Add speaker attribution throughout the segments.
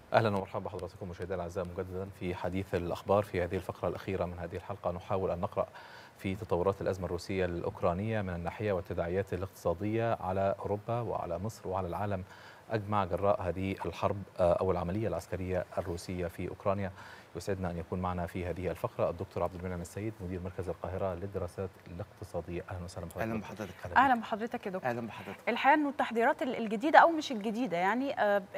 Speaker 1: اهلا ومرحبا بحضراتكم مشاهدينا الاعزاء مجددا في حديث الاخبار في هذه الفقره الاخيره من هذه الحلقه نحاول ان نقرا في تطورات الازمه الروسيه الاوكرانيه من الناحيه والتداعيات الاقتصاديه على اوروبا وعلى مصر وعلى العالم اجمع جراء هذه الحرب او العمليه العسكريه الروسيه في اوكرانيا يسعدنا ان يكون معنا في هذه الفقره الدكتور عبد المنعم السيد مدير مركز القاهره للدراسات الاقتصاديه اهلا وسهلا بحضرتك
Speaker 2: اهلا بحضرتك
Speaker 3: اهلا بحضرتك يا دكتور
Speaker 2: اهلا بحضرتك
Speaker 3: الحقيقه انه التحضيرات الجديده او مش الجديده يعني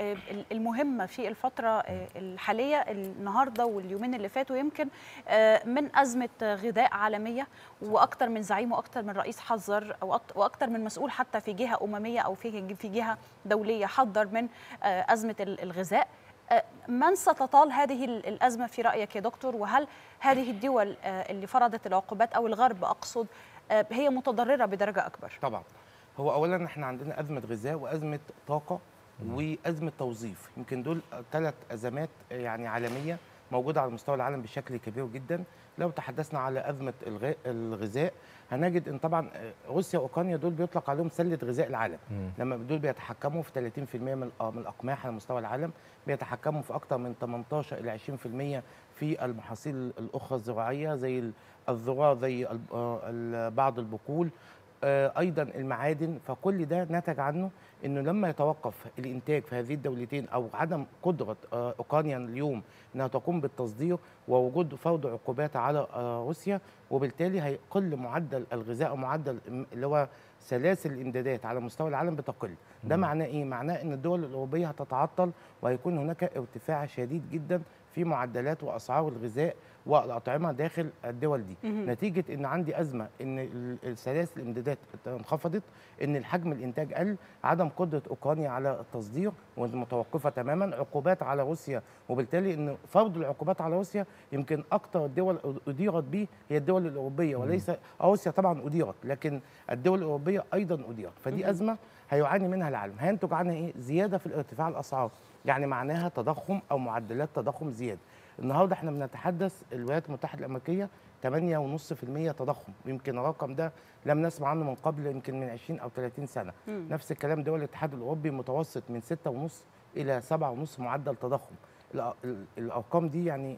Speaker 3: المهمه في الفتره الحاليه النهارده واليومين اللي فاتوا يمكن من ازمه غذاء عالميه واكثر من زعيم واكثر من رئيس حذر واكثر من مسؤول حتى في جهه امميه او في في جهه دوليه حذر من ازمه الغذاء من ستطال هذه الأزمة في رأيك يا دكتور وهل هذه الدول اللي فرضت العقوبات أو الغرب أقصد هي متضررة بدرجة أكبر
Speaker 2: طبعا هو أولا احنا عندنا أزمة غذاء وأزمة طاقة وأزمة توظيف يمكن دول ثلاث أزمات يعني عالمية موجودة على مستوى العالم بشكل كبير جدا لو تحدثنا على أزمة الغذاء هنجد ان طبعا روسيا واوكرانيا دول بيطلق عليهم سله غذاء العالم مم. لما دول بيتحكموا في 30% من من الاقماح على مستوى العالم بيتحكموا في اكثر من 18 الى 20% في المحاصيل الاخرى الزراعيه زي الذره زي بعض البقول ايضا المعادن فكل ده نتج عنه انه لما يتوقف الانتاج في هذه الدولتين او عدم قدره اوكرانيا اليوم انها تقوم بالتصدير ووجود فرض عقوبات على روسيا وبالتالي هيقل معدل الغذاء ومعدل اللي هو سلاسل الامدادات على مستوى العالم بتقل ده معناه ايه معناه ان الدول الاوروبيه هتتعطل وهيكون هناك ارتفاع شديد جدا في معدلات واسعار الغذاء والاطعمه داخل الدول دي مم. نتيجه ان عندي ازمه ان السلاسل الامدادات انخفضت ان الحجم الانتاج قل عدم قدره اوكرانيا على التصدير ومتوقفه تماما عقوبات على روسيا وبالتالي ان فرض العقوبات على روسيا يمكن اكثر الدول اديرت به هي الدول الاوروبيه وليس روسيا طبعا اديرت لكن الدول الاوروبيه ايضا اديرت فدي ازمه هيعاني منها العالم هينتج عنها ايه زياده في الارتفاع الاسعار يعني معناها تضخم او معدلات تضخم زياده النهارده احنا بنتحدث الولايات المتحده الامريكيه 8.5% تضخم يمكن الرقم ده لم نسمع عنه من قبل يمكن من 20 او 30 سنه م. نفس الكلام دول الاتحاد الاوروبي متوسط من 6.5 الى 7.5 معدل تضخم الارقام دي يعني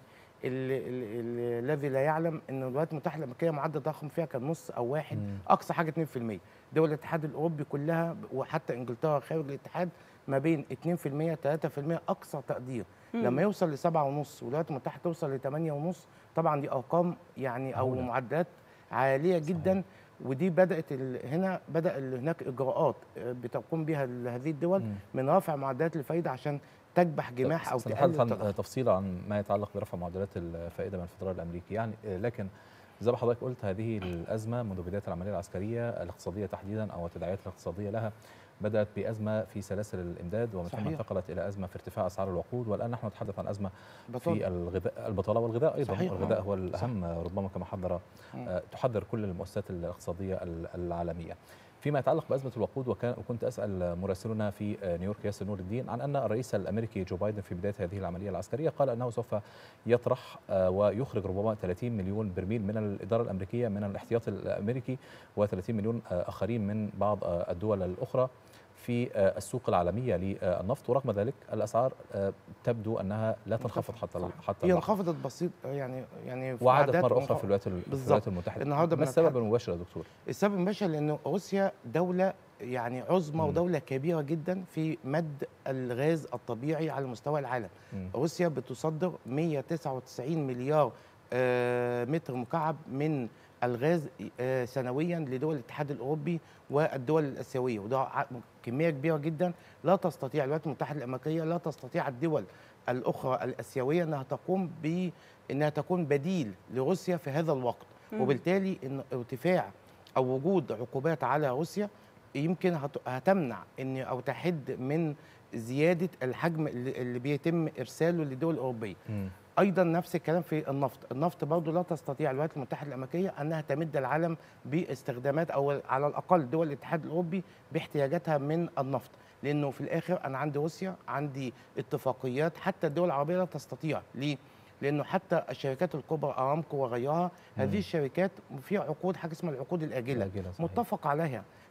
Speaker 2: الذي لا يعلم ان الولايات المتحده الامريكيه معدل التضخم فيها كان نص او واحد م. اقصى حاجه 2% دول الاتحاد الاوروبي كلها وحتى انجلترا خارج الاتحاد ما بين 2% 3% اقصى تقدير مم. لما يوصل ل 7.5 والولايات المتحده توصل ل 8.5 طبعا دي ارقام يعني او أولا. معدلات عاليه جدا صحيح. ودي بدات هنا بدا هناك اجراءات بتقوم بها هذه الدول مم. من رفع معدلات الفائده عشان تكبح جماح او
Speaker 1: تقلل عن تفصيل عن ما يتعلق برفع معدلات الفائده من الفدرال الامريكي يعني لكن زي ما حضرتك قلت هذه الازمه منذ بدايه العمليه العسكريه الاقتصاديه تحديدا او التداعيات الاقتصاديه لها بدات بازمه في سلاسل الامداد ومن ثم انتقلت الى ازمه في ارتفاع اسعار الوقود والان نحن نتحدث عن ازمه بطل. في الغذاء البطاله والغذاء ايضا صحيح. الغذاء هو الاهم صح. ربما كما حذر تحذر كل المؤسسات الاقتصاديه العالميه فيما يتعلق بازمه الوقود وكنت اسال مراسلنا في نيويورك ياسر نور الدين عن ان الرئيس الامريكي جو بايدن في بدايه هذه العمليه العسكريه قال انه سوف يطرح ويخرج ربما 30 مليون برميل من الاداره الامريكيه من الاحتياطي الامريكي و30 مليون اخرين من بعض الدول الاخرى في السوق العالميه للنفط ورغم ذلك الاسعار تبدو انها لا تنخفض حتى حتى
Speaker 2: هي انخفضت بسيط يعني يعني
Speaker 1: وعادت مره اخرى في الولايات الولايات المتحده
Speaker 2: النهارده
Speaker 1: ما السبب المباشر يا دكتور؟
Speaker 2: السبب المباشر لان روسيا دوله يعني عظمى ودوله كبيره جدا في مد الغاز الطبيعي على مستوى العالم م. روسيا بتصدر 199 مليار متر مكعب من الغاز سنويا لدول الاتحاد الاوروبي والدول الاسيويه وده كميه كبيره جدا لا تستطيع الولايات المتحده الامريكيه لا تستطيع الدول الاخرى الاسيويه انها تقوم ب انها تكون بديل لروسيا في هذا الوقت م. وبالتالي ان ارتفاع او وجود عقوبات على روسيا يمكن هتمنع ان او تحد من زياده الحجم اللي بيتم ارساله للدول الاوروبيه م. ايضا نفس الكلام في النفط النفط برضه لا تستطيع الولايات المتحده الامريكيه انها تمد العالم باستخدامات او على الاقل دول الاتحاد الاوروبي باحتياجاتها من النفط لانه في الاخر انا عندي روسيا عندي اتفاقيات حتى الدول العربيه لا تستطيع ليه لانه حتى الشركات الكبرى ارامكو وغيرها هذه الشركات في عقود حاجه اسمها العقود الاجله
Speaker 1: الآجلة صحيح.
Speaker 2: متفق عليها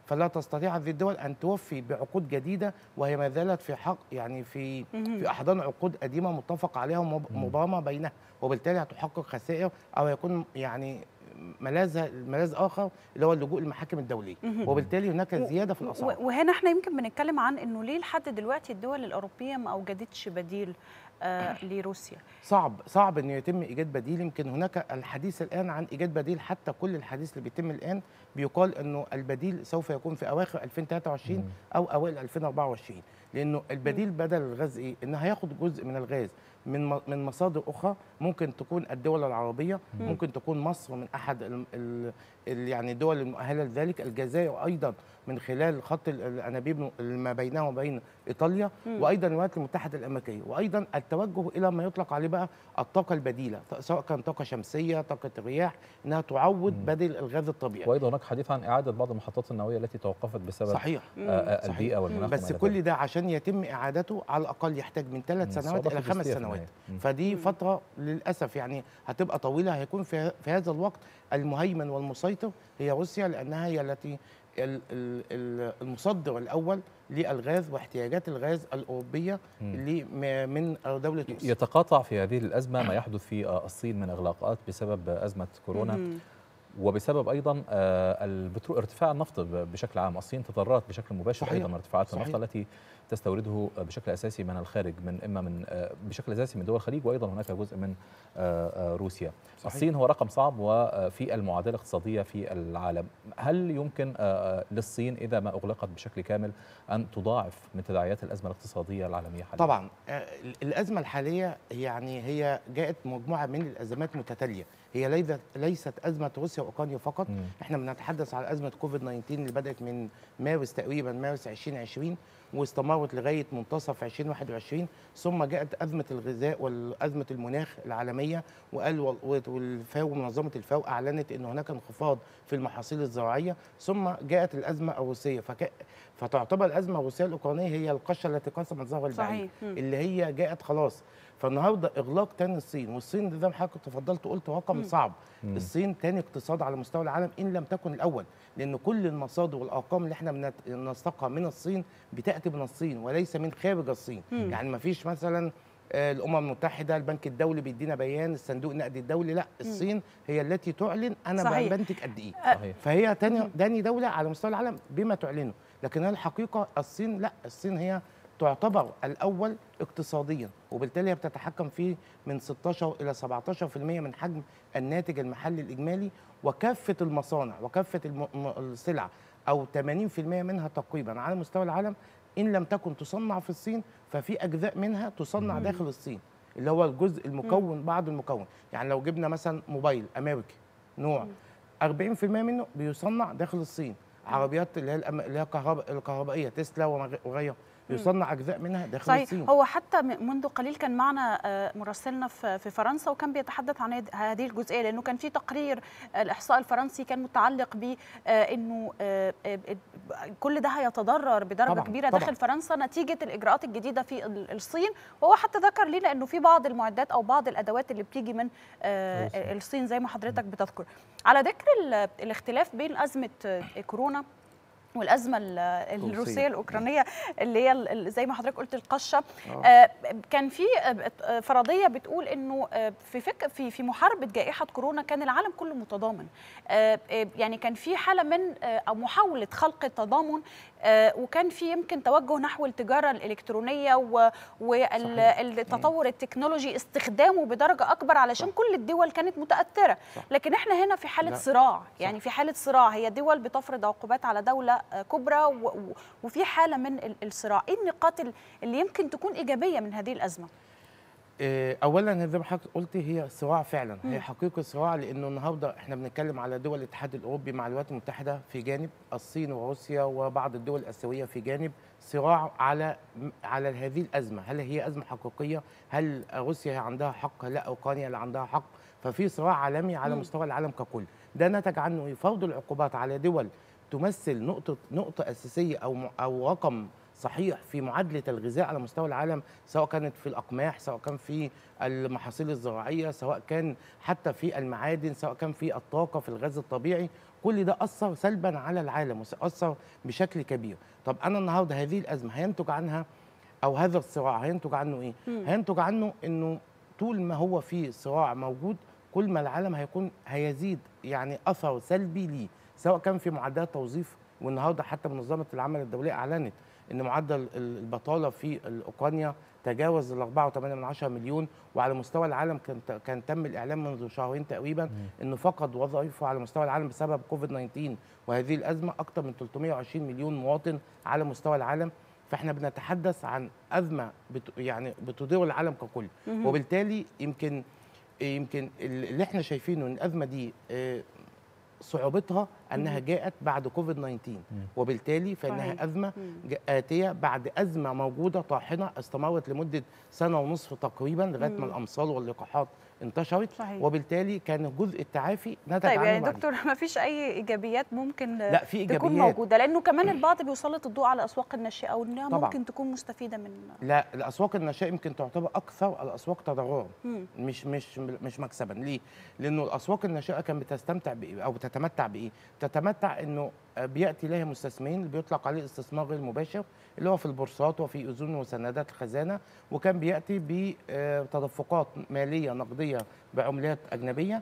Speaker 2: فلا تستطيع هذه الدول ان توفي بعقود جديده وهي ما زالت في حق يعني في
Speaker 3: مهم.
Speaker 2: في احضان عقود قديمه متفق عليها ومبرمه بينها وبالتالي هتحقق خسائر او يكون يعني ملاذ ملاذ اخر اللي هو اللجوء للمحاكم الدوليه
Speaker 3: مهم.
Speaker 2: وبالتالي هناك
Speaker 3: و-
Speaker 2: زياده في الاسعار
Speaker 3: و- وهنا احنا يمكن بنتكلم عن انه ليه لحد دلوقتي الدول الاوروبيه ما اوجدتش بديل آه لروسيا
Speaker 2: صعب صعب انه يتم ايجاد بديل يمكن هناك الحديث الان عن ايجاد بديل حتى كل الحديث اللي بيتم الان بيقال انه البديل سوف يكون في اواخر 2023
Speaker 1: مم.
Speaker 2: او اوائل 2024 لانه البديل بدل الغاز ايه ان هياخد جزء من الغاز من م- من مصادر اخرى ممكن تكون الدول العربيه
Speaker 3: مم.
Speaker 2: ممكن تكون مصر من احد ال ال ال يعني الدول المؤهله لذلك الجزائر ايضا من خلال خط ال- الانابيب ما بينها وبين ايطاليا
Speaker 3: مم.
Speaker 2: وايضا الولايات المتحده الامريكيه وايضا التوجه الى ما يطلق عليه بقى الطاقه البديله سواء كان طاقه شمسيه طاقه رياح انها تعوض
Speaker 1: مم.
Speaker 2: بدل الغاز الطبيعي
Speaker 1: وايضا هناك حديث عن اعاده بعض المحطات النوويه التي توقفت بسبب
Speaker 2: صحيح
Speaker 3: مم.
Speaker 1: آه، آه،
Speaker 2: صحيح.
Speaker 1: البيئه والمناخ
Speaker 2: بس
Speaker 1: وما إلى
Speaker 2: كل
Speaker 1: ذلك.
Speaker 2: ده عشان يتم اعادته على الاقل يحتاج من
Speaker 1: مم.
Speaker 2: ثلاث سنوات
Speaker 1: صعوبة
Speaker 2: الى خمس
Speaker 1: لوجستية في
Speaker 2: سنوات
Speaker 1: النهاية. مم.
Speaker 2: فدي
Speaker 3: مم.
Speaker 2: فتره للاسف يعني هتبقى طويله هيكون في في هذا الوقت المهيمن والمسيطر هي روسيا لانها هي التي ال- ال- ال- المصدر الاول للغاز واحتياجات الغاز الاوروبيه
Speaker 1: مم.
Speaker 2: اللي م- من دوله روسيا
Speaker 1: يتقاطع في هذه الازمه ما يحدث في آه، الصين من اغلاقات بسبب ازمه كورونا
Speaker 3: مهم.
Speaker 1: وبسبب ايضا آه، البترول ارتفاع النفط ب- بشكل عام الصين تضررت بشكل مباشر
Speaker 2: صحيح.
Speaker 1: ايضا من ارتفاعات
Speaker 2: صحيح.
Speaker 1: النفط التي تستورده بشكل اساسي من الخارج من اما من آه، بشكل اساسي من دول الخليج وايضا هناك جزء من آه، آه، روسيا
Speaker 2: صحيح.
Speaker 1: الصين هو رقم صعب وفي المعادله الاقتصاديه في العالم هل يمكن آه، آه، للصين اذا ما اغلقت بشكل كامل ان تضاعف من تداعيات الازمه الاقتصاديه العالميه حاليا
Speaker 2: طبعا آه، الازمه الحاليه يعني هي جاءت مجموعه من الازمات متتاليه هي ليست ليست ازمه روسيا واوكرانيا فقط
Speaker 1: مم.
Speaker 2: احنا بنتحدث على ازمه كوفيد 19 اللي بدات من مارس تقريبا مارس 2020 واستمرت لغايه منتصف 2021 ثم جاءت ازمه الغذاء وازمه المناخ العالميه وقال وال- والفاو منظمه الفاو اعلنت ان هناك انخفاض في المحاصيل الزراعيه ثم جاءت الازمه الروسيه فك... فتعتبر الازمه الروسيه الاوكرانيه هي القشه التي قسمت ظهر البعير
Speaker 3: صحيح مم.
Speaker 2: اللي هي جاءت خلاص فالنهارده اغلاق تاني الصين والصين زي ما حضرتك تفضلت قلت رقم
Speaker 3: مم.
Speaker 2: صعب
Speaker 1: مم.
Speaker 2: الصين تاني اقتصاد على مستوى العالم ان لم تكن الاول لان كل المصادر والارقام اللي احنا بنت- بنستقها من الصين بتاتي من الصين وليس من خارج الصين
Speaker 3: مم.
Speaker 2: يعني ما فيش مثلا آه، الامم المتحده البنك الدولي بيدينا بيان الصندوق النقدي الدولي لا الصين هي التي تعلن انا
Speaker 3: صحيح.
Speaker 2: بنتج قد ايه
Speaker 1: صحيح
Speaker 2: فهي تاني تاني دوله على مستوى العالم بما تعلنه لكن هي الحقيقه الصين لا الصين هي تعتبر الاول اقتصاديا وبالتالي هي بتتحكم فيه من 16 الى 17% من حجم الناتج المحلي الاجمالي وكافه المصانع وكافه الم- م- السلع او 80% منها تقريبا على مستوى العالم ان لم تكن تصنع في الصين ففي اجزاء منها تصنع
Speaker 3: مم.
Speaker 2: داخل الصين اللي هو الجزء المكون بعض المكون يعني لو جبنا مثلا موبايل امريكي نوع 40% منه بيصنع داخل الصين عربيات اللي هي الأم- اللي هي الكهرباء الكهربائيه تسلا ومغ- وغيرها بيصنع اجزاء منها داخل
Speaker 3: صحيح
Speaker 2: الصين
Speaker 3: هو حتى م- منذ قليل كان معنا آه، مراسلنا في في فرنسا وكان بيتحدث عن هاد- هذه الجزئيه لانه كان في تقرير آه، الاحصاء الفرنسي كان متعلق ب انه آه، آه، كل ده هيتضرر بدرجه
Speaker 2: طبعاً،
Speaker 3: كبيره
Speaker 2: طبعاً.
Speaker 3: داخل فرنسا نتيجه الاجراءات الجديده في ال- الصين وهو حتى ذكر لنا انه في بعض المعدات او بعض الادوات اللي بتيجي من آه،
Speaker 1: روسيا.
Speaker 3: الصين زي ما حضرتك بتذكر على ذكر ال- الاختلاف بين ازمه آه، كورونا والازمه ال- الروسيه
Speaker 2: الروسية.
Speaker 3: الاوكرانيه اللي هي ال- ال- زي ما حضرتك قلت القشه
Speaker 2: آه.
Speaker 3: آه، كان في آه، آه، فرضيه بتقول انه آه، في فك في في محاربه جائحه كورونا كان العالم كله متضامن آه، آه، يعني كان في حاله من آه، او محاوله خلق التضامن آه، وكان في يمكن توجه نحو التجاره الالكترونيه
Speaker 2: صحيح.
Speaker 3: والتطور التكنولوجي استخدامه بدرجه اكبر علشان
Speaker 2: صح.
Speaker 3: كل الدول كانت متاثره
Speaker 2: صح.
Speaker 3: لكن احنا هنا في حاله
Speaker 2: لا.
Speaker 3: صراع يعني في حاله صراع هي دول بتفرض عقوبات على دوله آه، كبرى و- و- وفي حاله من ال- الصراع ايه النقاط ال- اللي يمكن تكون ايجابيه من هذه الازمه
Speaker 2: آه، اولا زي ما حضرتك قلت هي صراع فعلا
Speaker 3: مم.
Speaker 2: هي حقيقه صراع لانه النهارده احنا بنتكلم على دول الاتحاد الاوروبي مع الولايات المتحده في جانب الصين وروسيا وبعض الدول الاسيويه في جانب صراع على على هذه الازمه هل هي ازمه حقيقيه هل روسيا عندها حق لا اوكرانيا اللي عندها حق ففي صراع عالمي على
Speaker 3: مم.
Speaker 2: مستوى العالم ككل ده نتج عنه فرض العقوبات على دول تمثل نقطه نقطه اساسيه او م- او رقم صحيح في معادله الغذاء على مستوى العالم سواء كانت في الاقماح سواء كان في المحاصيل الزراعيه سواء كان حتى في المعادن سواء كان في الطاقه في الغاز الطبيعي كل ده اثر سلبا على العالم واثر بشكل كبير طب انا النهارده هذه الازمه هينتج عنها او هذا الصراع هينتج عنه ايه
Speaker 3: مم.
Speaker 2: هينتج عنه انه طول ما هو في صراع موجود كل ما العالم هيكون هيزيد يعني اثر سلبي ليه سواء كان في معدلات توظيف والنهارده حتى منظمه العمل الدوليه اعلنت ان معدل ال- البطاله في ال- اوكرانيا تجاوز ال 4.8 مليون وعلى مستوى العالم كان ت- كان تم الاعلان منذ شهرين تقريبا انه فقد وظائفه على مستوى العالم بسبب كوفيد 19 وهذه الازمه اكثر من 320 مليون مواطن على مستوى العالم فاحنا بنتحدث عن ازمه بت يعني بتدير العالم ككل
Speaker 3: مهم.
Speaker 2: وبالتالي يمكن يمكن اللي احنا شايفينه ان الازمه دي آه، صعوبتها انها
Speaker 3: مهم.
Speaker 2: جاءت بعد كوفيد 19 وبالتالي فانها
Speaker 3: صحيح.
Speaker 2: ازمه
Speaker 3: مم.
Speaker 2: ج- آتية بعد أزمة موجودة طاحنة استمرت لمدة سنة ونصف تقريبا لغاية ما
Speaker 3: مم.
Speaker 2: الأمصال واللقاحات انتشرت
Speaker 3: صحيح.
Speaker 2: وبالتالي كان جزء التعافي نتج
Speaker 3: طيب
Speaker 2: عنه
Speaker 3: يعني
Speaker 2: بعد
Speaker 3: دكتور ما فيش اي ايجابيات ممكن
Speaker 2: لا في
Speaker 3: تكون
Speaker 2: إيجابيات
Speaker 3: موجوده لانه كمان البعض بيسلط الضوء على الاسواق الناشئه وانها
Speaker 2: طبعاً.
Speaker 3: ممكن تكون مستفيده من
Speaker 2: لا الأسواق الناشئة يمكن تعتبر أكثر الأسواق تضررا
Speaker 3: مم.
Speaker 2: مش مش مش مكسبا ليه؟ لأنه الأسواق الناشئة كانت بتستمتع بإيه أو بتتمتع بإيه؟ بتتمتع إنه بيأتي لها مستثمرين اللي بيطلق عليه استثمار غير مباشر اللي هو في البورصات وفي أذون وسندات الخزانة وكان بيأتي بتدفقات مالية نقدية بعملات أجنبية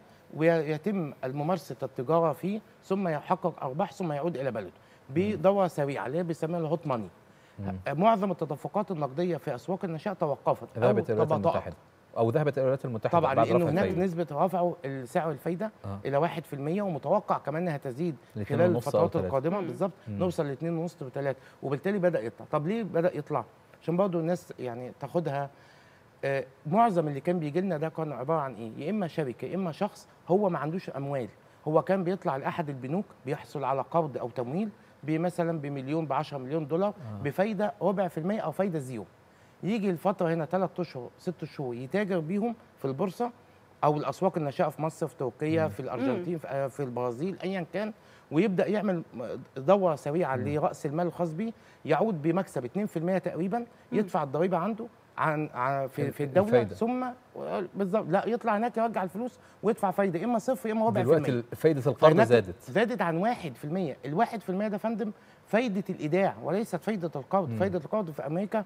Speaker 2: ويتم الممارسة التجارة فيه ثم يحقق أرباح ثم يعود إلى بلده بدورة سريعة اللي هي بيسموها الهوت ماني
Speaker 1: مم.
Speaker 2: معظم التدفقات النقدية في أسواق الناشئة توقفت أو
Speaker 1: ذهبت الى الولايات
Speaker 2: تباطأت.
Speaker 1: المتحده او ذهبت الى الولايات المتحده
Speaker 2: طبعا
Speaker 1: بعد
Speaker 2: لانه
Speaker 1: رفع
Speaker 2: هناك
Speaker 1: الفايدة.
Speaker 2: نسبه رفعوا سعر الفايده
Speaker 1: آه.
Speaker 2: الى 1% ومتوقع كمان انها تزيد
Speaker 1: لاتنين
Speaker 2: خلال
Speaker 1: ونص أو
Speaker 2: الفترات
Speaker 1: تلاتة.
Speaker 2: القادمه
Speaker 3: مم.
Speaker 2: بالظبط
Speaker 1: مم.
Speaker 2: نوصل ل 2.5 و3 وبالتالي بدا يطلع طب ليه بدا يطلع عشان برضه الناس يعني تاخدها آه، معظم اللي كان بيجي لنا ده كان عباره عن ايه يا اما شركه يا اما شخص هو ما عندوش اموال هو كان بيطلع لاحد البنوك بيحصل على قرض او تمويل بمثلا بمليون ب 10 مليون دولار
Speaker 1: آه.
Speaker 2: بفايده ربع في المية او فايده زيرو يجي الفتره هنا ثلاث اشهر ست شهور يتاجر بيهم في البورصه او الاسواق الناشئه في مصر في تركيا
Speaker 1: مم.
Speaker 2: في الارجنتين في, آه، في البرازيل ايا كان ويبدا يعمل دوره سريعه
Speaker 1: مم.
Speaker 2: لراس المال الخاص به يعود بمكسب 2% تقريبا يدفع الضريبه عنده عن, عن في, في الدوله
Speaker 1: الفايدة.
Speaker 2: ثم بالظبط لا يطلع هناك يرجع الفلوس ويدفع فايده اما صفر يا اما ربع في
Speaker 1: دلوقتي
Speaker 2: المية.
Speaker 1: فايده القرض
Speaker 2: فهناك
Speaker 1: زادت
Speaker 2: زادت عن 1% الواحد في المية ده فندم فايدة الإيداع وليست فايدة القرض
Speaker 1: مم.
Speaker 2: فايدة القرض في أمريكا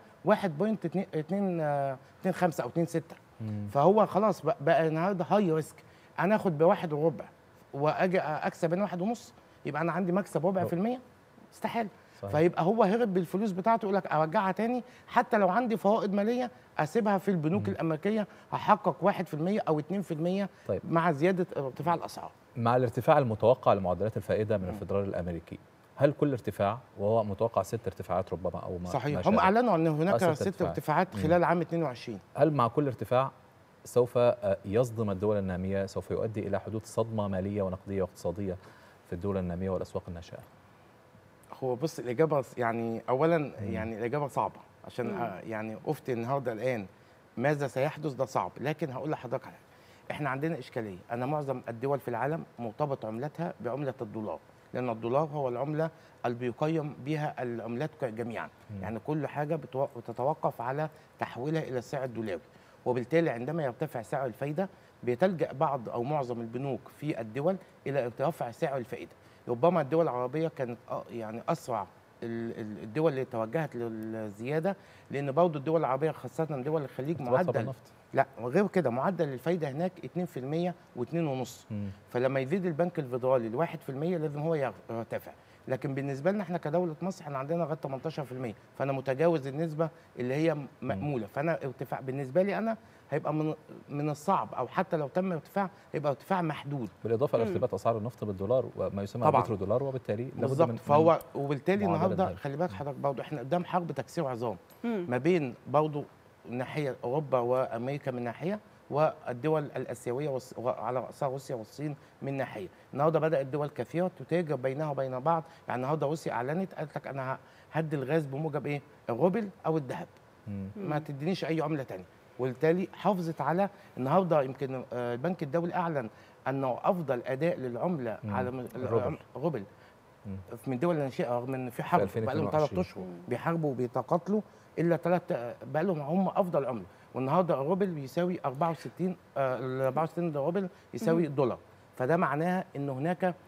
Speaker 2: 1.25 أو 2.6
Speaker 1: مم.
Speaker 2: فهو خلاص بقى, بقى النهارده هاي ريسك أنا آخد بواحد وربع وأجي أكسب أنا واحد ونص يبقى أنا عندي مكسب ربع في المية استحاله
Speaker 1: صحيح.
Speaker 2: فيبقى هو هرب بالفلوس بتاعته يقول لك ارجعها تاني حتى لو عندي فوائد ماليه اسيبها في البنوك الامريكيه هحقق 1% او 2%
Speaker 1: طيب.
Speaker 2: مع زياده ارتفاع الاسعار
Speaker 1: مع الارتفاع المتوقع لمعدلات الفائده من الفدرال الامريكي هل كل ارتفاع وهو متوقع ست ارتفاعات ربما او ما ما
Speaker 2: صحيح هم
Speaker 1: شابه.
Speaker 2: اعلنوا ان هناك
Speaker 1: آه، ست
Speaker 2: ست
Speaker 1: ارتفاعات.
Speaker 2: ارتفاعات
Speaker 1: مم.
Speaker 2: خلال عام 22
Speaker 1: هل مع كل ارتفاع سوف آه، يصدم الدول الناميه سوف يؤدي الى حدوث صدمه ماليه ونقديه واقتصاديه في الدول الناميه والاسواق الناشئه
Speaker 2: هو بص الاجابه ص- يعني اولا يعني الاجابه صعبه عشان
Speaker 3: مم.
Speaker 2: آه، يعني افتي النهارده الان ماذا سيحدث ده صعب لكن هقول لحضرتك على حاجة. احنا عندنا اشكاليه انا معظم الدول في العالم مرتبط عملتها بعمله الدولار لان الدولار هو العمله اللي بيقيم بها العملات ك- جميعا
Speaker 1: مم.
Speaker 2: يعني كل حاجه بتو- بتتوقف على تحويلها الى السعر الدولاري وبالتالي عندما يرتفع سعر الفايده بيتلجا بعض او معظم البنوك في الدول الى ارتفاع سعر الفائده ربما الدول العربيه كانت أ- يعني اسرع ال- ال- الدول اللي توجهت للزياده لان برضه الدول العربيه خاصه دول الخليج
Speaker 1: ارتباطها
Speaker 2: معدل
Speaker 1: بالنفط.
Speaker 2: لا غير كده معدل الفايده هناك 2% و2.5
Speaker 1: مم.
Speaker 2: فلما يزيد البنك الفيدرالي ل 1% لازم هو يرتفع لكن بالنسبه لنا احنا كدوله مصر احنا عندنا لغايه 18% فانا متجاوز النسبه اللي هي مأموله فانا ارتفاع بالنسبه لي انا هيبقى من من الصعب او حتى لو تم ارتفاع هيبقى ارتفاع محدود
Speaker 1: بالاضافه الى
Speaker 3: مم.
Speaker 1: ارتباط اسعار النفط بالدولار وما يسمى
Speaker 2: طبعاً.
Speaker 1: البترو دولار وبالتالي لابد
Speaker 2: بالظبط
Speaker 1: من-
Speaker 2: فهو وبالتالي
Speaker 1: معادلة
Speaker 2: النهارده
Speaker 1: ذلك.
Speaker 2: خلي بالك حضرتك برضه احنا قدام حرب تكسير عظام
Speaker 3: مم.
Speaker 2: ما بين برضه ناحيه اوروبا وامريكا من ناحيه والدول الاسيويه والص- وعلى راسها روسيا والصين من ناحيه النهارده بدات دول كثيره تتاجر بينها وبين بعض يعني النهارده روسيا اعلنت قالت لك انا هدي الغاز بموجب ايه الروبل او الذهب
Speaker 1: مم.
Speaker 2: ما تدينيش اي عمله تانية وبالتالي حافظت على النهارده يمكن آه، البنك الدولي اعلن انه افضل اداء للعمله
Speaker 1: مم.
Speaker 2: على م-
Speaker 1: الروبل.
Speaker 2: الروبل
Speaker 1: مم.
Speaker 2: من الدول الناشئه رغم ان في حرب
Speaker 1: في
Speaker 2: بقى لهم
Speaker 1: 2022.
Speaker 2: ثلاث اشهر بيحاربوا وبيتقاتلوا الا ثلاث بقى لهم هم افضل عمله والنهارده الروبل بيساوي 64 آه، ال 64 روبل يساوي دولار فده معناها ان هناك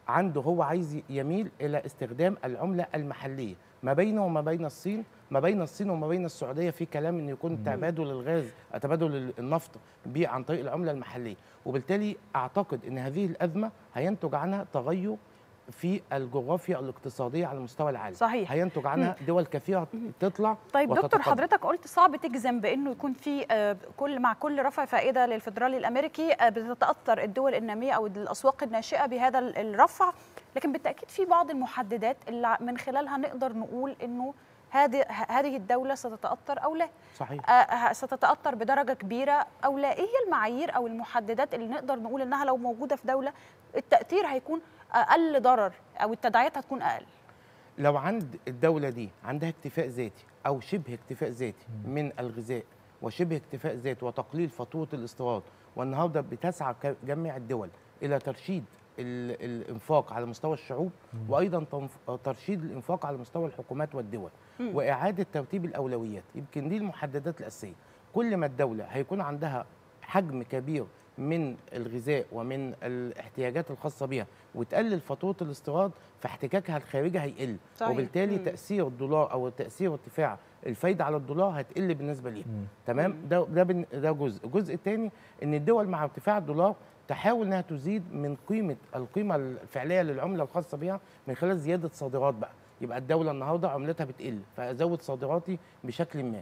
Speaker 2: عنده هو عايز يميل الى استخدام العمله المحليه ما بينه وما بين الصين ما بين الصين وما بين السعوديه في كلام ان يكون تبادل الغاز تبادل النفط بيه عن طريق العمله المحليه وبالتالي اعتقد ان هذه الازمه هينتج عنها تغير في الجغرافيا الاقتصاديه على مستوى العالم
Speaker 3: صحيح.
Speaker 2: هينتج عنها دول كثيره تطلع
Speaker 3: طيب دكتور
Speaker 2: وتتقدم.
Speaker 3: حضرتك قلت صعب تجزم بانه يكون في آه، كل مع كل رفع فائده للفدرالي الامريكي آه، بتتاثر الدول الناميه او الاسواق الناشئه بهذا ال- الرفع لكن بالتاكيد في بعض المحددات اللي من خلالها نقدر نقول انه هذه هذه الدوله ستتاثر او لا
Speaker 2: صحيح
Speaker 3: آه، ستتاثر بدرجه كبيره او لا ايه هي المعايير او المحددات اللي نقدر نقول انها لو موجوده في دوله التاثير هيكون اقل ضرر او التداعيات هتكون اقل
Speaker 2: لو عند الدولة دي عندها اكتفاء ذاتي أو شبه اكتفاء ذاتي من الغذاء وشبه اكتفاء ذاتي وتقليل فاتورة الاستيراد والنهارده بتسعى ك- جميع الدول إلى ترشيد ال- الإنفاق على مستوى الشعوب وأيضا تنف- ترشيد الإنفاق على مستوى الحكومات والدول
Speaker 3: مم.
Speaker 2: وإعادة ترتيب الأولويات يمكن دي المحددات الأساسية كل ما الدولة هيكون عندها حجم كبير من الغذاء ومن الاحتياجات الخاصة بها وتقلل فاتورة الاستيراد فاحتكاكها الخارجي هيقل
Speaker 3: صحيح.
Speaker 2: وبالتالي
Speaker 3: مم.
Speaker 2: تأثير الدولار أو تأثير ارتفاع الفايدة على الدولار هتقل بالنسبة ليها
Speaker 1: مم.
Speaker 2: تمام
Speaker 3: مم.
Speaker 2: ده ده بن- ده جزء الجزء الثاني ان الدول مع ارتفاع الدولار تحاول انها تزيد من قيمه القيمه الفعليه للعمله الخاصه بها من خلال زياده صادرات بقى يبقى الدوله النهارده عملتها بتقل فازود صادراتي بشكل ما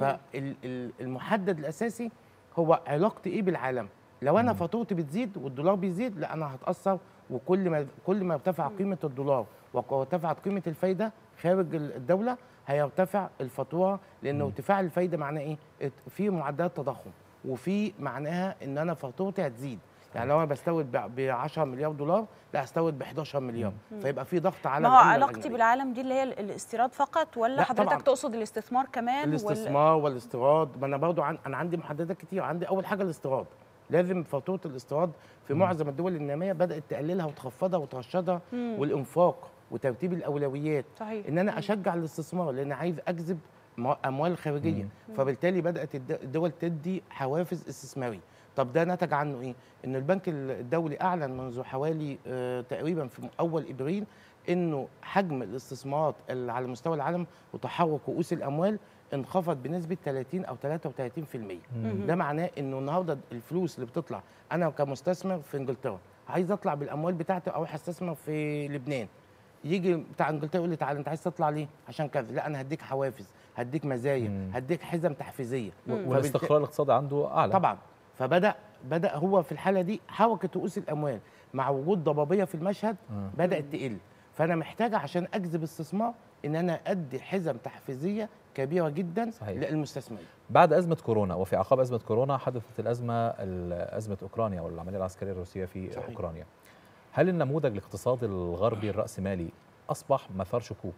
Speaker 2: فالمحدد الاساسي هو علاقتي ايه بالعالم لو انا
Speaker 1: مم.
Speaker 2: فاتورتي بتزيد والدولار بيزيد لا انا هتاثر وكل ما كل ما ارتفع قيمه الدولار وارتفعت قيمه الفايده خارج الدوله هيرتفع الفاتوره لان
Speaker 1: مم.
Speaker 2: ارتفاع الفايده معناه ايه؟ ات- في معدلات تضخم وفي معناها ان انا فاتورتي هتزيد يعني لو انا بستورد ب 10 مليار دولار لا هستورد ب 11 مليار فيبقى في ضغط على
Speaker 3: ما هو
Speaker 2: العملة
Speaker 3: علاقتي
Speaker 2: الأجنبية.
Speaker 3: بالعالم دي اللي هي ال- الاستيراد فقط ولا
Speaker 2: لا
Speaker 3: حضرتك
Speaker 2: طبعاً.
Speaker 3: تقصد الاستثمار كمان وال-
Speaker 2: الاستثمار والاستيراد ما انا برضو عن... انا عندي محددات كتير عندي اول حاجه الاستيراد لازم فاتوره الاستيراد في
Speaker 1: مم.
Speaker 2: معظم الدول الناميه بدات تقللها وتخفضها وترشدها
Speaker 3: مم.
Speaker 2: والانفاق وترتيب الاولويات
Speaker 3: صحيح
Speaker 2: ان انا
Speaker 3: مم.
Speaker 2: اشجع الاستثمار لان عايز اجذب م- اموال خارجيه
Speaker 1: مم.
Speaker 2: فبالتالي بدات الد- الدول تدي حوافز استثماريه طب ده نتج عنه ايه ان البنك الدولي اعلن منذ حوالي آه تقريبا في اول ابريل انه حجم الاستثمارات اللي على مستوى العالم وتحرك رؤوس الاموال انخفض بنسبه 30 او 33%
Speaker 1: مم.
Speaker 2: ده معناه انه النهارده الفلوس اللي بتطلع انا كمستثمر في انجلترا عايز اطلع بالاموال بتاعتي اروح استثمر في لبنان يجي بتاع انجلترا يقول لي تعالى انت عايز تطلع ليه عشان كذا لا انا هديك حوافز هديك مزايا
Speaker 1: مم.
Speaker 2: هديك حزم تحفيزيه
Speaker 3: مم.
Speaker 1: والاستقرار الاقتصادي عنده اعلى
Speaker 2: طبعا فبدا بدا هو في الحاله دي حركه رؤوس الاموال مع وجود ضبابيه في المشهد
Speaker 1: آه.
Speaker 2: بدات تقل فانا محتاجه عشان اجذب استثمار ان انا ادي حزم تحفيزيه كبيره جدا
Speaker 1: صحيح.
Speaker 2: للمستثمرين
Speaker 1: بعد أزمة كورونا وفي أعقاب أزمة كورونا حدثت الأزمة ال- أزمة أوكرانيا والعملية العسكرية الروسية في
Speaker 2: صحيح.
Speaker 1: أوكرانيا هل النموذج الاقتصادي الغربي الرأسمالي أصبح مثار شكوك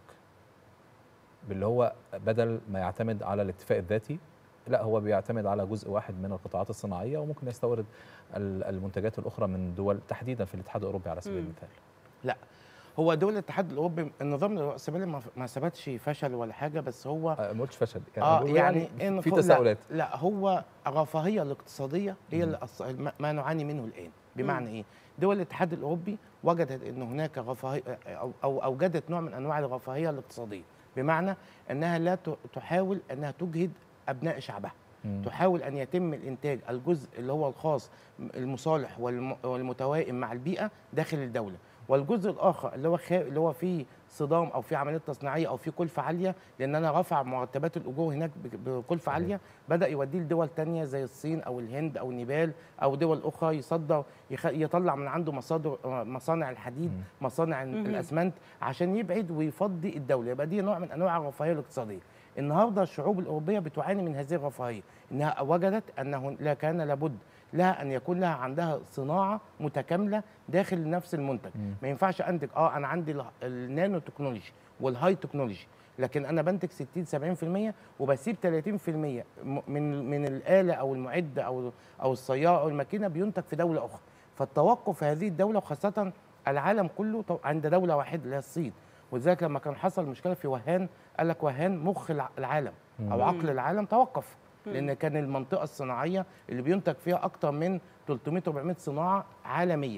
Speaker 1: باللي هو بدل ما يعتمد على الاكتفاء الذاتي لا هو بيعتمد على جزء واحد من القطاعات الصناعية وممكن يستورد ال- المنتجات الأخرى من دول تحديدا في الاتحاد الأوروبي على سبيل
Speaker 3: مم.
Speaker 1: المثال
Speaker 2: هو دول الاتحاد الاوروبي النظام الراسمالي ما- ما ثبتش فشل ولا حاجه بس هو
Speaker 1: آه، ما قلتش فشل
Speaker 2: اه
Speaker 1: بقول
Speaker 2: يعني إن
Speaker 1: في
Speaker 2: هو- لا-
Speaker 1: تساؤلات
Speaker 2: لا هو الرفاهيه الاقتصاديه هي
Speaker 1: مم.
Speaker 2: اللي أص- ما- ما نعاني منه الان بمعنى ايه دول الاتحاد الاوروبي وجدت ان هناك رفاهيه او او اوجدت نوع من انواع الرفاهيه الاقتصاديه بمعنى انها لا ت- تحاول انها تجهد ابناء شعبها
Speaker 1: مم.
Speaker 2: تحاول ان يتم الانتاج الجزء اللي هو الخاص المصالح والم- والمتوائم مع البيئه داخل الدوله والجزء الاخر اللي هو خا... اللي هو فيه صدام او في عمليات تصنيعيه او في كلفه عاليه لان انا رفع مرتبات الاجور هناك ب- بكلفه
Speaker 1: صحيح.
Speaker 2: عاليه بدا يوديه لدول تانية زي الصين او الهند او نيبال او دول اخرى يصدر يخ... يطلع من عنده مصادر آه، مصانع الحديد
Speaker 1: مم.
Speaker 2: مصانع
Speaker 3: مهم.
Speaker 2: الاسمنت عشان يبعد ويفضي الدوله يبقى دي نوع من انواع الرفاهيه الاقتصاديه النهارده الشعوب الاوروبيه بتعاني من هذه الرفاهيه انها وجدت انه لا كان لابد لها ان يكون لها عندها صناعه متكامله داخل نفس المنتج
Speaker 1: مم.
Speaker 2: ما ينفعش انتج اه انا عندي ال- النانو تكنولوجي والهاي تكنولوجي لكن انا بنتج 60 70% وبسيب 30% م- من من الاله او المعده او او السياره او الماكينه بينتج في دوله اخرى فالتوقف في هذه الدوله وخاصه العالم كله تو- عند دوله واحده اللي هي الصين ولذلك لما كان حصل مشكله في وهان قال لك وهان مخ الع- العالم او
Speaker 1: مم.
Speaker 2: عقل العالم توقف
Speaker 3: مم.
Speaker 2: لان كان المنطقه الصناعيه اللي بينتج فيها اكتر من 300 400 صناعه عالميه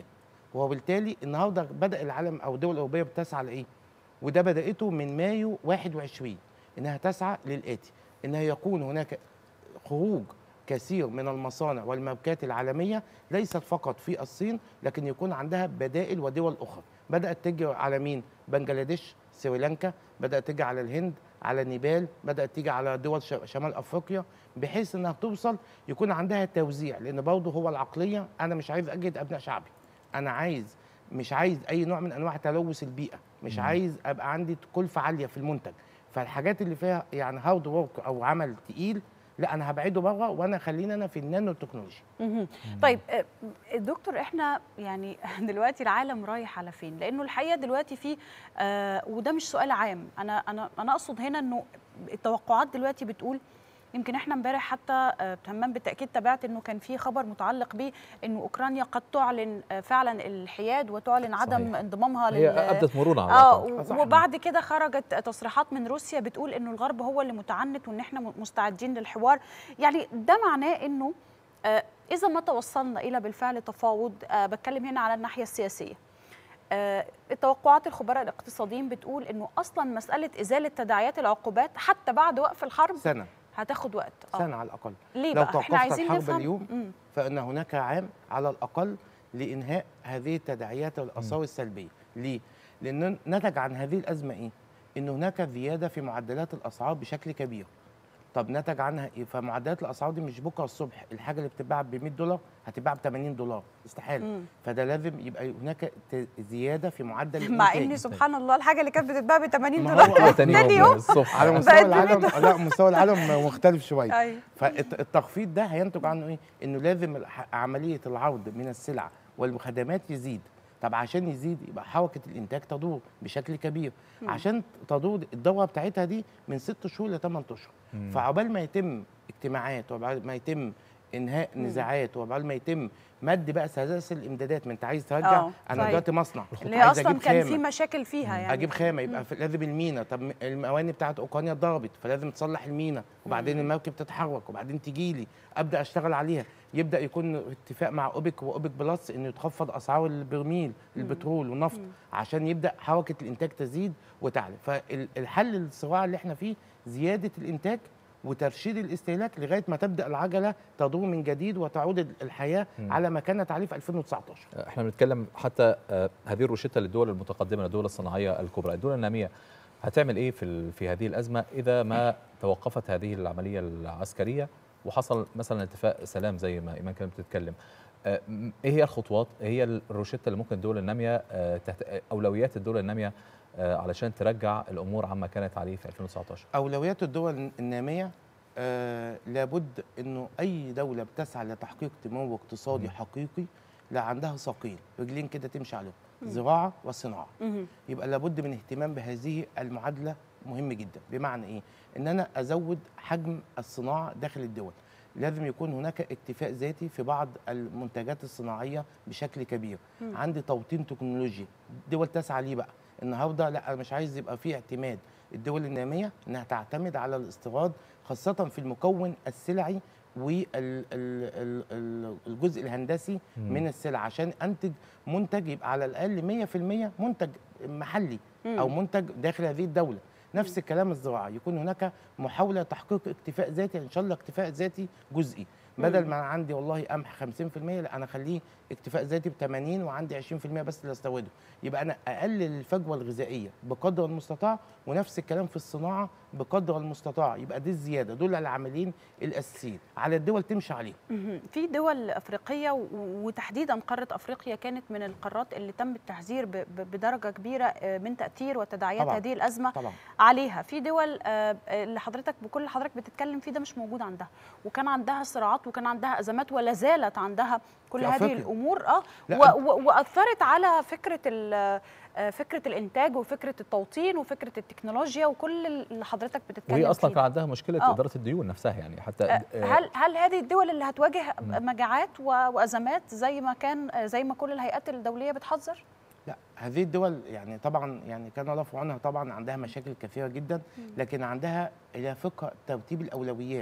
Speaker 2: وبالتالي النهارده بدا العالم او الدول الاوروبيه بتسعى لايه وده بداته من مايو 21 انها تسعى للاتي انها يكون هناك خروج كثير من المصانع والماركات العالميه ليست فقط في الصين لكن يكون عندها بدائل ودول اخرى بدات تجي على مين بنجلاديش سريلانكا بدات تيجي على الهند على نيبال بدات تيجي على دول ش- شمال افريقيا بحيث انها توصل يكون عندها توزيع لان برضه هو العقليه انا مش عايز اجد ابناء شعبي انا عايز مش عايز اي نوع من انواع تلوث البيئه مش
Speaker 1: مم.
Speaker 2: عايز ابقى عندي كلفه عاليه في المنتج فالحاجات اللي فيها يعني هارد ورك او عمل تقيل لا انا هبعده بره وانا خلينا انا في النانو تكنولوجي
Speaker 3: مهم. طيب آه، دكتور احنا يعني دلوقتي العالم رايح على فين؟ لانه الحقيقه دلوقتي في آه وده مش سؤال عام انا انا انا اقصد هنا انه التوقعات دلوقتي بتقول يمكن احنا امبارح حتى آه، تمام بالتاكيد تابعت انه كان في خبر متعلق به انه اوكرانيا قد تعلن آه، فعلا الحياد وتعلن عدم
Speaker 1: صحيح.
Speaker 3: انضمامها
Speaker 1: هي
Speaker 3: لل
Speaker 1: ابدت مرونه على
Speaker 3: اه
Speaker 1: الأقل.
Speaker 3: و-
Speaker 2: صح.
Speaker 3: وبعد كده خرجت تصريحات من روسيا بتقول انه الغرب هو اللي متعنت وان احنا م- مستعدين للحوار يعني ده معناه انه آه، اذا ما توصلنا الى بالفعل تفاوض آه، بتكلم هنا على الناحيه السياسيه آه، التوقعات الخبراء الاقتصاديين بتقول انه اصلا مساله ازاله تداعيات العقوبات حتى بعد وقف الحرب
Speaker 2: سنه
Speaker 3: هتاخد وقت آه.
Speaker 2: سنه على الاقل
Speaker 3: ليه
Speaker 2: لو
Speaker 3: بقى
Speaker 2: توقفت
Speaker 3: احنا عايزين
Speaker 2: الحرب
Speaker 3: نفهم
Speaker 2: اليوم
Speaker 3: مم.
Speaker 2: فان هناك عام على الاقل لانهاء هذه التداعيات والاثار السلبيه ليه لان نتج عن هذه الازمه ايه ان هناك زياده في معدلات الاسعار بشكل كبير طب نتج عنها ايه فمعدلات الاسعار دي مش بكره الصبح الحاجه اللي بتتباع ب 100 دولار هتتباع ب 80 دولار استحاله
Speaker 3: مم.
Speaker 2: فده لازم يبقى هناك ت- زياده في معدل
Speaker 3: مع
Speaker 2: الإنتاج.
Speaker 3: ان سبحان الله الحاجه اللي كانت بتتباع ب 80
Speaker 2: ما
Speaker 3: دولار
Speaker 2: هو-
Speaker 1: تاني
Speaker 3: تاني
Speaker 1: يوم
Speaker 3: يوم
Speaker 1: الصبح
Speaker 2: على
Speaker 3: بقت
Speaker 2: مستوى
Speaker 3: ب 100
Speaker 2: العالم لا مستوى العالم مختلف شويه
Speaker 3: ايوه
Speaker 2: فالتخفيض ده هينتج عنه ايه؟ انه لازم الح- عمليه العرض من السلع والخدمات يزيد. طب عشان يزيد يبقى حركه الانتاج تدور بشكل كبير.
Speaker 3: مم.
Speaker 2: عشان تدور الدوره بتاعتها دي من ست شهور لثمان اشهر.
Speaker 1: مم.
Speaker 2: فعقبال ما يتم اجتماعات وعقبال ما يتم انهاء
Speaker 3: مم.
Speaker 2: نزاعات وعقبال ما يتم مد بقى سلاسل الامدادات ما انت عايز ترجع
Speaker 3: آه،
Speaker 2: انا
Speaker 3: صحيح.
Speaker 2: دلوقتي مصنع
Speaker 3: اللي هي
Speaker 2: عايز
Speaker 3: اصلا
Speaker 2: أجيب
Speaker 3: كان
Speaker 2: خامة.
Speaker 3: في مشاكل فيها يعني
Speaker 2: اجيب خامه يبقى
Speaker 3: مم.
Speaker 2: في- لازم المينا طب المواني بتاعت اوكرانيا اتضربت فلازم تصلح المينا وبعدين
Speaker 3: مم.
Speaker 2: المركب تتحرك وبعدين تجي لي ابدا اشتغل عليها يبدا يكون اتفاق مع اوبك واوبك بلس انه يتخفض اسعار البرميل البترول والنفط
Speaker 3: مم.
Speaker 2: عشان يبدا حركه الانتاج تزيد وتعلى فالحل للصراع اللي احنا فيه زياده الانتاج وترشيد الاستهلاك لغايه ما تبدا العجله تدور من جديد وتعود الحياه
Speaker 1: مم.
Speaker 2: على ما كانت عليه في 2019
Speaker 1: احنا بنتكلم حتى آه، هذه الروشته للدول المتقدمه للدول الصناعيه الكبرى الدول الناميه هتعمل ايه في ال- في هذه الازمه اذا ما توقفت هذه العمليه العسكريه وحصل مثلا اتفاق سلام زي ما ايمان كانت بتتكلم آه، م- ايه هي الخطوات ايه هي الروشته اللي ممكن الدول الناميه آه، تحت اولويات الدول الناميه آه، علشان ترجع الامور عما كانت عليه في 2019
Speaker 2: اولويات الدول الناميه آه لابد انه اي دوله بتسعى لتحقيق نمو اقتصادي
Speaker 1: مم.
Speaker 2: حقيقي لا عندها ساقين رجلين كده تمشي عليهم
Speaker 3: مم.
Speaker 2: زراعه وصناعه
Speaker 3: مهم.
Speaker 2: يبقى لابد من اهتمام بهذه المعادله مهم جدا بمعنى ايه ان انا ازود حجم الصناعه داخل الدول لازم يكون هناك اكتفاء ذاتي في بعض المنتجات الصناعيه بشكل كبير
Speaker 3: مم.
Speaker 2: عندي توطين تكنولوجي دول تسعى ليه بقى النهارده لا انا مش عايز يبقى في اعتماد الدول الناميه انها تعتمد على الاستيراد خاصه في المكون السلعي والجزء الهندسي
Speaker 1: مم.
Speaker 2: من السلع عشان انتج منتج يبقى على الاقل 100% منتج محلي
Speaker 3: مم.
Speaker 2: او منتج داخل هذه الدوله نفس الكلام الزراعه يكون هناك محاوله تحقيق اكتفاء ذاتي ان شاء الله اكتفاء ذاتي جزئي بدل
Speaker 3: مم.
Speaker 2: ما عندي والله قمح 50% لا انا اخليه اكتفاء ذاتي ب 80 وعندي 20% بس اللي استورده يبقى انا اقلل الفجوه الغذائيه بقدر المستطاع ونفس الكلام في الصناعه بقدر المستطاع يبقى دي الزياده دول العاملين الاساسيين على الدول تمشي عليهم
Speaker 3: مهم. في دول افريقيه و- وتحديدا قاره افريقيا كانت من القارات اللي تم التحذير ب- ب- بدرجه كبيره آه، من تاثير وتداعيات
Speaker 2: طبعاً.
Speaker 3: هذه الازمه
Speaker 2: طبعا
Speaker 3: عليها في دول آه، اللي حضرتك بكل اللي حضرتك بتتكلم فيه ده مش موجود عندها وكان عندها صراعات وكان عندها ازمات ولا زالت عندها كل
Speaker 2: في
Speaker 3: هذه
Speaker 2: أفريقيا.
Speaker 3: الامور اه
Speaker 2: لا،
Speaker 3: و- و- واثرت على فكره ال- آه، فكره الانتاج وفكره التوطين وفكره التكنولوجيا وكل اللي حضرتك بتتكلم
Speaker 1: وهي اصلا
Speaker 3: فيه
Speaker 1: كان عندها مشكله
Speaker 3: آه.
Speaker 1: اداره الديون نفسها يعني حتى
Speaker 3: آه،
Speaker 1: آه،
Speaker 3: هل هل هذه الدول اللي هتواجه
Speaker 1: مم.
Speaker 3: مجاعات و- وازمات زي ما كان آه، زي ما كل الهيئات الدوليه بتحذر؟
Speaker 2: لا هذه الدول يعني طبعا يعني كان الله في عونها طبعا عندها مشاكل كثيره جدا لكن عندها الى فقه ترتيب الاولويات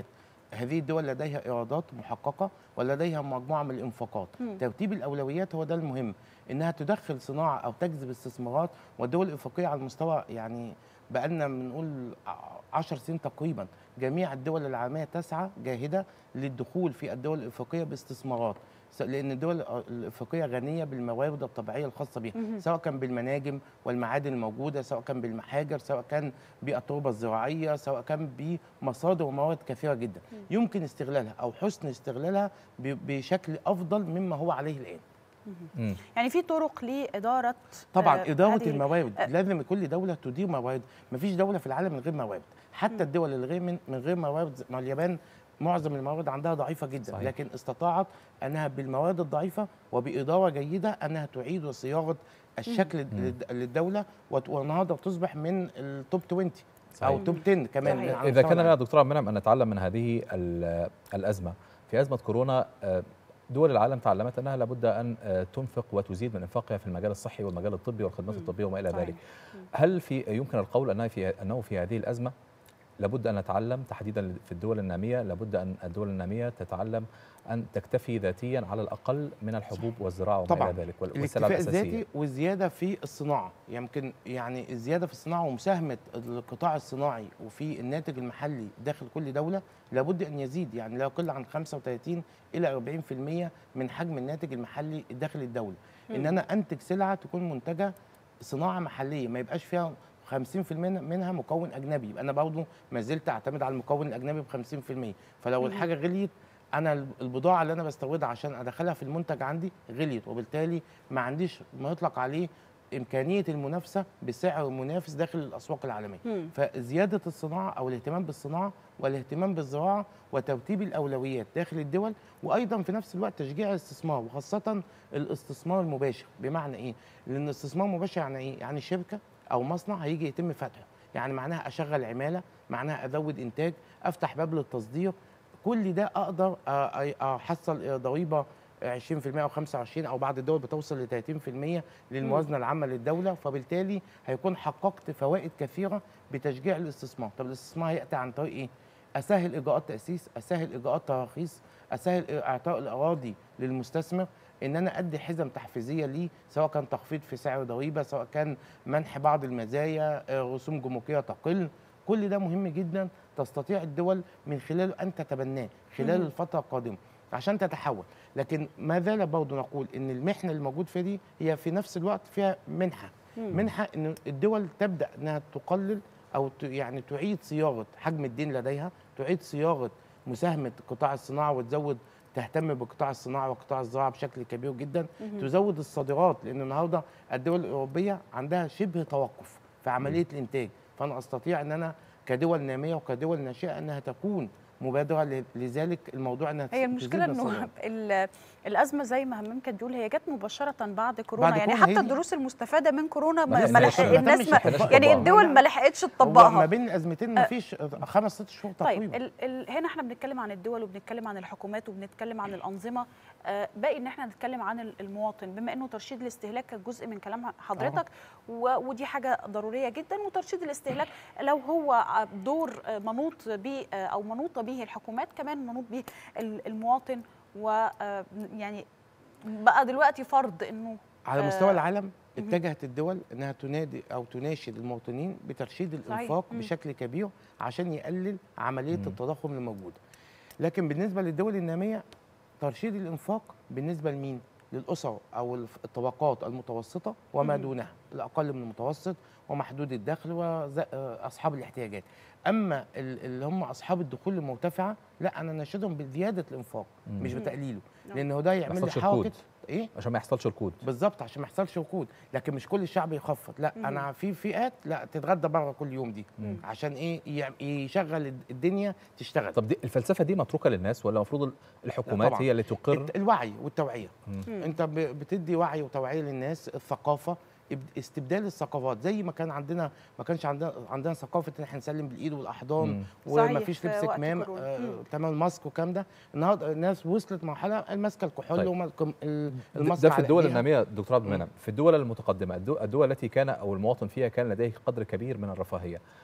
Speaker 2: هذه الدول لديها ايرادات محققه ولديها مجموعه من الانفاقات
Speaker 3: مم.
Speaker 2: ترتيب الاولويات هو ده المهم انها تدخل صناعه او تجذب استثمارات والدول الافريقيه على المستوى يعني بقالنا بنقول 10 سنين تقريبا جميع الدول العالميه تسعى جاهده للدخول في الدول الافريقيه باستثمارات س- لان الدول الافريقيه غنيه بالموارد الطبيعيه الخاصه بها
Speaker 3: مهم.
Speaker 2: سواء كان بالمناجم والمعادن الموجوده سواء كان بالمحاجر سواء كان بالتربه الزراعيه سواء كان بمصادر وموارد كثيره جدا يمكن استغلالها او حسن استغلالها ب- بشكل افضل مما هو عليه الان
Speaker 1: مم.
Speaker 3: يعني في طرق لاداره
Speaker 2: طبعا
Speaker 3: آه،
Speaker 2: اداره
Speaker 3: هذه-
Speaker 2: الموارد
Speaker 3: آه.
Speaker 2: لازم كل دوله تدير موارد مفيش دوله في العالم من غير موارد حتى الدول اللي غير من, من غير موارد زي- ما اليابان معظم الموارد عندها ضعيفه جدا
Speaker 1: صحيح.
Speaker 2: لكن استطاعت انها بالموارد الضعيفه وباداره جيده انها تعيد صياغه الشكل للد- للدوله وت- والنهارده تصبح من التوب 20 او
Speaker 1: صحيح.
Speaker 2: توب 10 كمان
Speaker 3: صحيح.
Speaker 2: على
Speaker 1: إذا
Speaker 2: مستوى
Speaker 1: كان لنا
Speaker 2: العالم.
Speaker 1: دكتور عبد المنعم أن نتعلم من هذه ال- الأزمة في أزمة كورونا آه، دول العالم تعلمت أنها لابد أن آه، تنفق وتزيد من إنفاقها في المجال الصحي والمجال الطبي والخدمات
Speaker 3: مم.
Speaker 1: الطبية وما إلى
Speaker 3: صحيح.
Speaker 1: ذلك هل في يمكن القول أنها في أنه في هذه الأزمة لابد أن نتعلم تحديدا في الدول النامية لابد أن الدول النامية تتعلم أن تكتفي ذاتيا على الأقل من الحبوب والزراعة وما
Speaker 2: طبعا.
Speaker 1: إلى ذلك وال- والسلع
Speaker 2: الاكتفاء
Speaker 1: الأساسية
Speaker 2: الذاتي والزياده في الصناعه يمكن يعني الزياده في الصناعه ومساهمه القطاع الصناعي وفي الناتج المحلي داخل كل دوله لابد ان يزيد يعني لا يقل عن 35 الى 40% من حجم الناتج المحلي داخل الدوله ان انا انتج سلعه تكون منتجه صناعه محليه ما يبقاش فيها 50% منها مكون اجنبي يبقى انا برضه ما زلت اعتمد على المكون الاجنبي ب 50% فلو
Speaker 3: مم.
Speaker 2: الحاجه غليت انا البضاعه اللي انا بستوردها عشان ادخلها في المنتج عندي غليت وبالتالي ما عنديش ما يطلق عليه امكانيه المنافسه بسعر منافس داخل الاسواق العالميه
Speaker 3: مم.
Speaker 2: فزياده الصناعه او الاهتمام بالصناعه والاهتمام بالزراعه وترتيب الاولويات داخل الدول وايضا في نفس الوقت تشجيع الاستثمار وخاصه الاستثمار المباشر بمعنى ايه لان الاستثمار المباشر يعني ايه يعني شركه او مصنع هيجي يتم فتحه يعني معناها اشغل عماله معناها ازود انتاج افتح باب للتصدير كل ده اقدر أ- أ- احصل ضريبه 20% او 25 او بعض الدول بتوصل ل 30% للموازنه العامه للدوله فبالتالي هيكون حققت فوائد كثيره بتشجيع الاستثمار طب الاستثمار هياتي عن طريق ايه اسهل اجراءات تاسيس اسهل اجراءات تراخيص اسهل اعطاء الاراضي للمستثمر ان انا ادي حزم تحفيزيه ليه سواء كان تخفيض في سعر ضريبه سواء كان منح بعض المزايا آه، رسوم جمركيه تقل كل ده مهم جدا تستطيع الدول من خلاله ان تتبناه خلال
Speaker 3: مم.
Speaker 2: الفتره القادمه عشان تتحول لكن ما زال برضه نقول ان المحنه اللي موجود فيها دي هي في نفس الوقت فيها منحه
Speaker 3: مم.
Speaker 2: منحه ان الدول تبدا انها تقلل او ت- يعني تعيد صياغه حجم الدين لديها تعيد صياغه مساهمه قطاع الصناعه وتزود تهتم بقطاع الصناعه وقطاع الزراعه بشكل كبير جدا
Speaker 3: مهم.
Speaker 2: تزود الصادرات لان النهارده الدول الاوروبيه عندها شبه توقف في عمليه الانتاج فانا استطيع ان انا كدول ناميه وكدول ناشئه انها تكون مبادره ل- لذلك الموضوع انها
Speaker 3: هي
Speaker 2: تزيد
Speaker 3: المشكله
Speaker 2: من
Speaker 3: انه
Speaker 2: الصادرات.
Speaker 3: ال- الازمه زي ما همام كانت بتقول هي جت مباشره بعد كورونا
Speaker 2: بعد
Speaker 3: يعني
Speaker 2: كورونا
Speaker 3: حتى
Speaker 2: هي دي.
Speaker 3: الدروس المستفاده من كورونا
Speaker 1: ما
Speaker 3: ما
Speaker 1: لسه
Speaker 3: ما
Speaker 1: لسه
Speaker 3: لحق-
Speaker 1: ما
Speaker 3: الناس
Speaker 2: تمش
Speaker 3: ما
Speaker 2: تطبيقها.
Speaker 3: يعني
Speaker 1: طبقها.
Speaker 3: الدول ما لحقتش
Speaker 2: هو ما
Speaker 3: تطبقها
Speaker 2: بين الازمتين ما فيش خمس ست شهور
Speaker 3: طيب
Speaker 2: تقريبا
Speaker 3: ال ال هنا احنا بنتكلم عن الدول وبنتكلم عن الحكومات وبنتكلم عن الانظمه آه باقي ان احنا نتكلم عن ال- المواطن بما انه ترشيد الاستهلاك كان جزء من كلام حضرتك و- ودي حاجه ضروريه جدا وترشيد الاستهلاك لو هو آه، دور آه، منوط به آه، او منوطه به الحكومات كمان منوط به ال- المواطن و آه، يعني بقى دلوقتي فرض انه
Speaker 2: على
Speaker 3: آه،
Speaker 2: مستوى العالم
Speaker 3: مهم.
Speaker 2: اتجهت الدول انها تنادي او تناشد المواطنين بترشيد
Speaker 3: صحيح.
Speaker 2: الانفاق
Speaker 3: مم.
Speaker 2: بشكل كبير عشان يقلل عمليه
Speaker 1: مم.
Speaker 2: التضخم اللي موجوده لكن بالنسبه للدول الناميه ترشيد الانفاق بالنسبه لمين للاسر او الف- الطبقات المتوسطه وما
Speaker 3: مم.
Speaker 2: دونها الاقل من المتوسط ومحدود الدخل واصحاب الاحتياجات اما ال- اللي هم اصحاب الدخول المرتفعه لا انا ناشدهم بزياده الانفاق
Speaker 1: مم.
Speaker 2: مش
Speaker 3: مم.
Speaker 2: بتقليله
Speaker 3: نعم.
Speaker 2: لان ده
Speaker 1: ما
Speaker 2: يعمل لي
Speaker 1: يحصلش
Speaker 2: حركه
Speaker 1: ركود
Speaker 2: ايه
Speaker 1: عشان ما يحصلش ركود
Speaker 2: بالظبط عشان ما يحصلش ركود لكن مش كل الشعب يخفض لا
Speaker 3: مم.
Speaker 2: انا في فئات لا تتغدى بره كل يوم دي
Speaker 1: مم.
Speaker 2: عشان ايه يع- يشغل الدنيا تشتغل
Speaker 1: طب دي الفلسفه دي متروكه للناس ولا المفروض الحكومات
Speaker 2: طبعاً.
Speaker 1: هي اللي تقر
Speaker 2: الت- الوعي والتوعيه
Speaker 1: مم.
Speaker 3: مم.
Speaker 2: انت ب- بتدي وعي وتوعيه للناس الثقافه اب- استبدال الثقافات زي ما كان عندنا ما كانش عندنا عندنا ثقافه ان احنا نسلم بالايد والاحضان
Speaker 1: مم.
Speaker 2: وما
Speaker 3: صحيح،
Speaker 2: فيش
Speaker 3: في
Speaker 2: لبس
Speaker 3: وقت
Speaker 2: كمام
Speaker 3: كورونا.
Speaker 2: آه
Speaker 3: مم.
Speaker 2: تمام ماسك والكلام ده النهارده الناس وصلت مرحله ماسكه الكحول
Speaker 1: طيب.
Speaker 2: وماسكه ال-
Speaker 1: ده-
Speaker 2: الماسك
Speaker 1: ده في
Speaker 2: على
Speaker 1: الدول
Speaker 2: إيديها.
Speaker 1: الناميه دكتور عبد
Speaker 2: مم.
Speaker 1: المنعم في الدول المتقدمه الدو- الدول التي كان او المواطن فيها كان لديه قدر كبير من الرفاهيه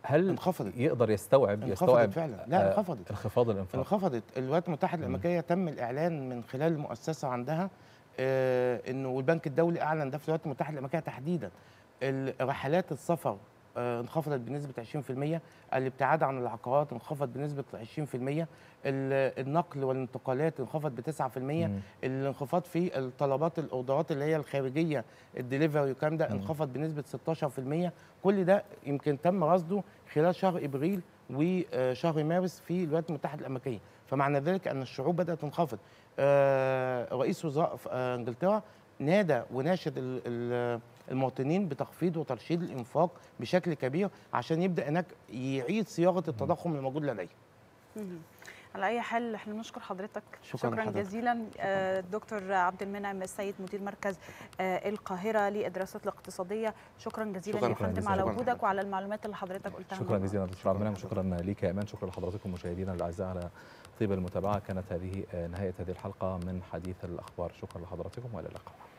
Speaker 1: هل
Speaker 2: انخفضت
Speaker 1: يقدر يستوعب
Speaker 2: انخفضت
Speaker 1: يستوعب
Speaker 2: فعلا لا
Speaker 1: آه،
Speaker 2: انخفضت
Speaker 1: انخفاض الانفاق
Speaker 2: انخفضت الولايات المتحده
Speaker 1: مم.
Speaker 2: الامريكيه تم الاعلان من خلال المؤسسه عندها آه، انه والبنك الدولي اعلن ده في الولايات المتحده الامريكيه تحديدا رحلات السفر آه، انخفضت بنسبه 20% الابتعاد عن العقارات انخفض بنسبه 20% ال- النقل والانتقالات انخفض ب 9%
Speaker 1: مم.
Speaker 2: الانخفاض في الطلبات الاوردرات اللي هي الخارجيه الدليفري والكلام ده
Speaker 1: مم.
Speaker 2: انخفض بنسبه 16% كل ده يمكن تم رصده خلال شهر ابريل وشهر مارس في الولايات المتحده الامريكيه فمعنى ذلك ان الشعوب بدات تنخفض آه، رئيس وزراء ف- آه، انجلترا نادى وناشد ال- ال- المواطنين بتخفيض وترشيد الانفاق بشكل كبير عشان يبدا هناك يعيد صياغه التضخم الموجود لديه
Speaker 3: مهم. على اي حال احنا بنشكر حضرتك
Speaker 2: شكراً
Speaker 3: شكرا
Speaker 2: لحضرتك.
Speaker 3: جزيلا آه، دكتور عبد المنعم السيد مدير مركز آه، القاهره للدراسات الاقتصاديه شكرا جزيلا
Speaker 2: شكراً
Speaker 3: يا فندم
Speaker 1: جزيلاً.
Speaker 3: على
Speaker 2: شكراً
Speaker 3: وجودك
Speaker 2: لحضرتك.
Speaker 3: وعلى المعلومات اللي حضرتك قلتها
Speaker 1: شكرا
Speaker 3: لنا.
Speaker 1: جزيلا دكتور عبد المنعم شكرا ليك يا ايمان شكرا لحضراتكم مشاهدينا الاعزاء على طيب المتابعه كانت هذه آه، نهايه هذه الحلقه من حديث الاخبار شكرا لحضراتكم والى اللقاء